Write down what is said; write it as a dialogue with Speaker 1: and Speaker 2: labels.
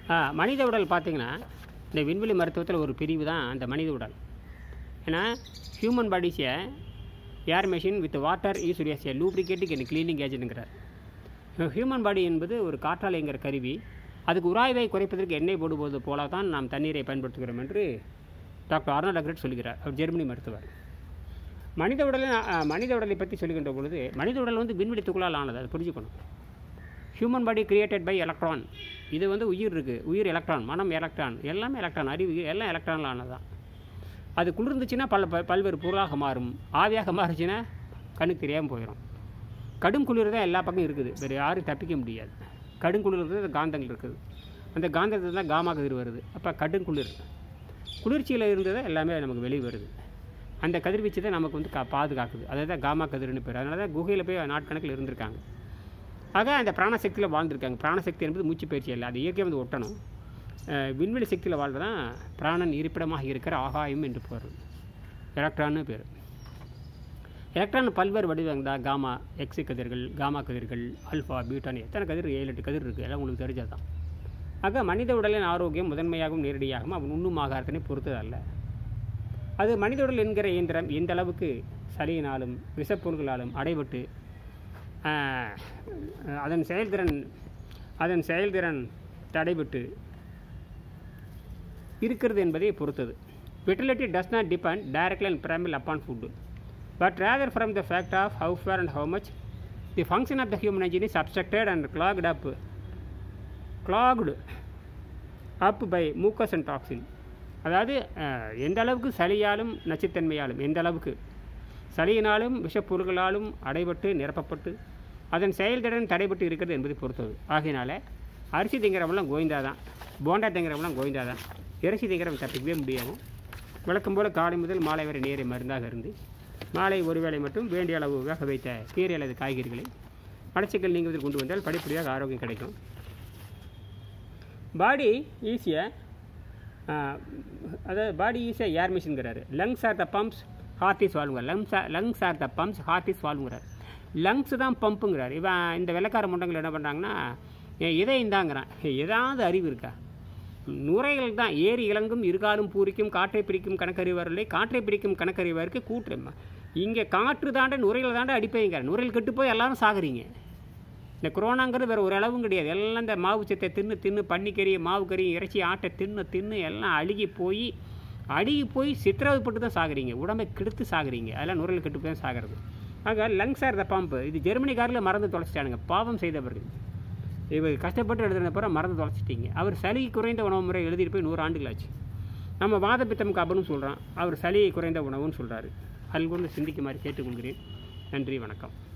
Speaker 1: ஆ, மனித உடல் பார்த்திங்கன்னா இந்த விண்வெளி மருத்துவத்தில் ஒரு பிரிவு தான் அந்த மனித உடல் ஏன்னா ஹியூமன் பாடிஸை ஏர் மெஷின் வித் வாட்டர் யூஸ்ரியஸ் ஏ லூப்ரிகேட்டிங் அண்ட் க்ளீனிங் ஏஜென்ட்ங்கிறார் ஹியூமன் பாடி என்பது ஒரு காற்றாலைங்கிற கருவி அதுக்கு உராய்வை குறைப்பதற்கு எண்ணெய் போடுவது போல தான் நாம் தண்ணீரை பயன்படுத்துகிறோம் என்று டாக்டர் அர்னால்ட் அக்ரெட் சொல்கிறார் அவர் ஜெர்மனி மருத்துவர் மனித உடலை அ, மனித உடலை பற்றி சொல்லுகின்ற பொழுது மனித உடல் வந்து விண்வெளி துகளால் ஆனது அதை புரிஞ்சுக்கணும் human body created by electron இது வந்து உயிர் இருக்குது உயிர் எலக்ட்ரான் மனம் எலக்ட்ரான் எல்லாமே எலக்ட்ரான் அறிவு எல்லாம் எலக்ட்ரானில் ஆனது தான் அது குளிர்ந்துச்சுன்னா பல ப- பல்வேறு பொருளாக மாறும் ஆவியாக மாறுச்சுன்னா கண்ணுக்கு தெரியாமல் போயிடும் கடும் குளிர் தான் எல்லா பக்கம் இருக்குது வேறு யாரும் தப்பிக்க முடியாது கடும் குளிர் இருக்குது காந்தங்கள் இருக்குது அந்த காந்தத்தில் தான் காமா கதிர் வருது அப்போ கடும் குளிர் குளிர்ச்சியில் இருந்தது எல்லாமே நமக்கு வெளியே வருது அந்த கதிர்வீச்சு தான் நமக்கு வந்து கா பாதுகாக்குது அதை தான் காமா கதிர்னு பேர் அதனால தான் குகையில் போய் நாட்கணக்கில் இருந்திருக்காங்க ஆக அந்த பிராணசக்தியில் வாழ்ந்திருக்காங்க பிராணசக்தி என்பது மூச்சு பயிற்சி இல்லை அது இயற்கை வந்து ஒட்டணும் அஹ் விண்வெளி சக்தியில் வாழ்றதான் பிராணன் இருப்பிடமாக இருக்கிற ஆகாயம் என்று பேர் எலக்ட்ரான்னு பேர் எலக்ட்ரான் பல்வேறு வடிவங்கள் தான் காமா எக்ஸு கதிர்கள் காமா கதிர்கள் அல்ஃபா பீட்டான்னு எத்தனை கதிர் ஏழு எட்டு கதிர் இருக்குது எல்லாம் உங்களுக்கு தெரிஞ்சது தான் ஆக மனித உடலின் ஆரோக்கியம் முதன்மையாகவும் நேரடியாகவும் அவன் உண்ணும் ஆகாரத்தினை பொறுத்தது அல்ல அது மனித உடல் என்கிற இயந்திரம் எந்த அளவுக்கு சளியினாலும் விஷப்பொருள்களாலும் அடைபட்டு ஆஹ், அதன் செயல்திறன் அதன் செயல்திறன் தடைபட்டு இருக்கிறது என்பதை பொறுத்தது vitality does not depend directly and primal upon food but rather from the fact of how far and how much the function of the human engine is obstructed and clogged up clogged up by mucus and toxin அதாவது அஹ், எந்த அளவுக்கு சளியாலும் நச்சுத்தன்மையாலும் எந்த அளவுக்கு சளியினாலும் விஷப்பொருள்களாலும் அடைபட்டு நிரப்பப்பட்டு அதன் செயல்திறன் தடைபட்டு இருக்கிறது என்பதை பொறுத்தது ஆகையினால அரிசி திங்கிறவங்களாம் கோவிந்தா தான் போண்டா திங்கிறவங்களாம் கோவிந்தா தான் இறைச்சி திங்கிறவங்க தப்பிக்கவே முடியாது வழக்கம் போல் காலை முதல் மாலை வரை நேரை மருந்தாக இருந்து மாலை ஒருவேளை மட்டும் வேண்டிய அளவு வேக வைத்த கீரை அல்லது காய்கறிகளை மலச்சிக்கல் நீங்குவதில் கொண்டு வந்தால் படிப்படியாக ஆரோக்கியம் கிடைக்கும் பாடி ஈஸியாக அதாவது பாடி ஈஸியாக ஏர் மிஷின்கிறாரு lungs are the pumps heart is வால்வுங்கிறார் lungs lungs are the pumps heart is வால்வுங்கிறார் லங்ஸ் தான் பம்புங்கிறார் இவன் இந்த வெள்ளக்கார முண்டங்கள் என்ன பண்ணுறாங்கன்னா இதை இந்தாங்கிறான் ஏதாவது அறிவு இருக்கா நுரைகள் தான் ஏரி இலங்கும் இருகாலும் பூரிக்கும் காற்றை பிடிக்கும் கணக்கறிவாரில்லை காற்றை பிடிக்கும் கணக்கறிவாருக்கு கூற்று இங்கே காற்று தாண்ட நுரையில் தாண்ட அடிப்பைங்க நுரையில் கெட்டு போய் எல்லாரும் சாகுறீங்க இந்த கொரோனாங்கிறது வேறு ஒரு அளவும் கிடையாது எல்லாம் இந்த மாவு சத்தை தின்னு தின்னு பன்னிக்கறி மாவு கறி இறைச்சி ஆட்டை தின்னு தின்னு எல்லாம் அழுகி போய் அழுகி போய் சித்திரவதைப்பட்டு தான் சாகுறீங்க உடம்பை கெடுத்து சாகுறீங்க அதெல்லாம் நுரையில் கெட்டு போய் தான் சாகிறது ஆக லங்ஸ் ஆர் த பம்ப் இது ஜெர்மனிக்காரில் மறந்து தொலைச்சிட்டானுங்க பாவம் செய்தவர்கள் இவர் கஷ்டப்பட்டு எழுதுன பிறகு மறந்து தொலைச்சிட்டீங்க அவர் சளி குறைந்த உணவு முறை எழுதிட்டு போய் நூறு ஆண்டுகள் ஆச்சு நம்ம வாதப்பித்தம் கபனும் சொல்கிறான் அவர் சளியை குறைந்த உணவுன்னு சொல்கிறாரு அதில் கொண்டு சிந்திக்குமாறு கேட்டுக்கொள்கிறேன் நன்றி வணக்கம்